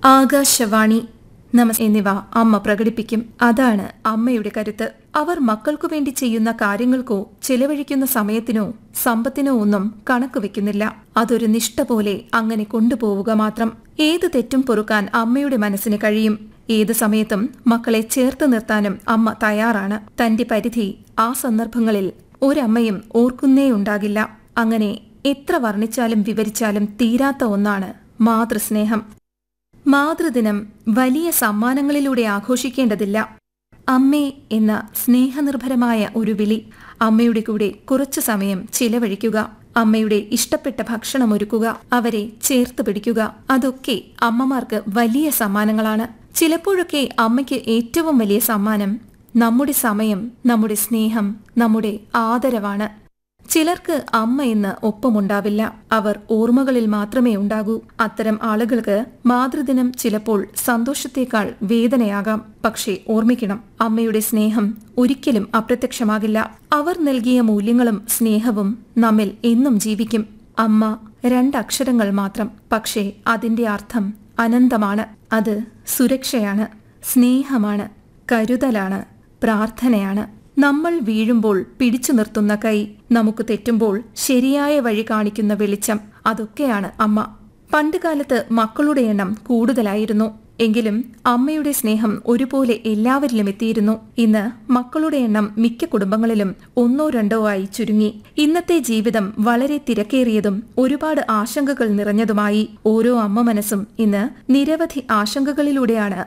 ആകാശവാണി നമസ് എന്നിവ അമ്മ പ്രകടിപ്പിക്കും അതാണ് അമ്മയുടെ കരുത്ത് അവർ മക്കൾക്കു വേണ്ടി ചെയ്യുന്ന കാര്യങ്ങൾക്കോ ചെലവഴിക്കുന്ന സമയത്തിനോ സമ്പത്തിനോ ഒന്നും കണക്ക് വെക്കുന്നില്ല അതൊരു നിഷ്ഠ പോലെ അങ്ങനെ കൊണ്ടുപോവുക മാത്രം ഏത് തെറ്റും പൊറുക്കാൻ അമ്മയുടെ മനസ്സിന് കഴിയും ഏത് സമയത്തും മക്കളെ ചേർത്ത് നിർത്താനും അമ്മ തയ്യാറാണ് തന്റെ പരിധി ആ സന്ദർഭങ്ങളിൽ ഒരമ്മയും ഓർക്കുന്നേയുണ്ടാകില്ല അങ്ങനെ എത്ര വർണ്ണിച്ചാലും വിവരിച്ചാലും തീരാത്ത ഒന്നാണ് മാതൃസ്നേഹം മാതൃദിനം വലിയ സമ്മാനങ്ങളിലൂടെ ആഘോഷിക്കേണ്ടതില്ല അമ്മേ എന്ന സ്നേഹനിർഭരമായ ഒരു വിളി അമ്മയുടെ കൂടെ കുറച്ചു സമയം ചിലവഴിക്കുക അമ്മയുടെ ഇഷ്ടപ്പെട്ട ഭക്ഷണം ഒരുക്കുക അവരെ ചേർത്ത് പിടിക്കുക അതൊക്കെ അമ്മമാർക്ക് വലിയ സമ്മാനങ്ങളാണ് ചിലപ്പോഴൊക്കെ അമ്മയ്ക്ക് ഏറ്റവും വലിയ സമ്മാനം നമ്മുടെ സമയം നമ്മുടെ സ്നേഹം നമ്മുടെ ആദരവാണ് ചിലർക്ക് അമ്മ എന്ന് ഒപ്പമുണ്ടാവില്ല അവർ ഓർമ്മകളിൽ മാത്രമേ ഉണ്ടാകൂ അത്തരം ആളുകൾക്ക് മാതൃദിനം ചിലപ്പോൾ സന്തോഷത്തേക്കാൾ വേദനയാകാം പക്ഷേ ഓർമ്മിക്കണം അമ്മയുടെ സ്നേഹം ഒരിക്കലും അപ്രത്യക്ഷമാകില്ല അവർ നൽകിയ മൂല്യങ്ങളും സ്നേഹവും നമ്മിൽ എന്നും ജീവിക്കും അമ്മ രണ്ടക്ഷരങ്ങൾ മാത്രം പക്ഷേ അതിന്റെ അർത്ഥം അനന്തമാണ് അത് സുരക്ഷയാണ് സ്നേഹമാണ് കരുതലാണ് പ്രാർത്ഥനയാണ് നമ്മൾ വീഴുമ്പോൾ പിടിച്ചു നിർത്തുന്ന കൈ നമുക്ക് തെറ്റുമ്പോൾ ശരിയായ വഴി കാണിക്കുന്ന വെളിച്ചം അതൊക്കെയാണ് അമ്മ പണ്ടുകാലത്ത് മക്കളുടെ എണ്ണം കൂടുതലായിരുന്നു എങ്കിലും അമ്മയുടെ സ്നേഹം ഒരുപോലെ എല്ലാവരിലും എത്തിയിരുന്നു ഇന്ന് മക്കളുടെ എണ്ണം മിക്ക കുടുംബങ്ങളിലും ഒന്നോ രണ്ടോ ആയി ചുരുങ്ങി ഇന്നത്തെ ജീവിതം വളരെ തിരക്കേറിയതും ഒരുപാട് ആശങ്കകൾ നിറഞ്ഞതുമായി ഓരോ അമ്മ മനസ്സും ഇന്ന് നിരവധി ആശങ്കകളിലൂടെയാണ്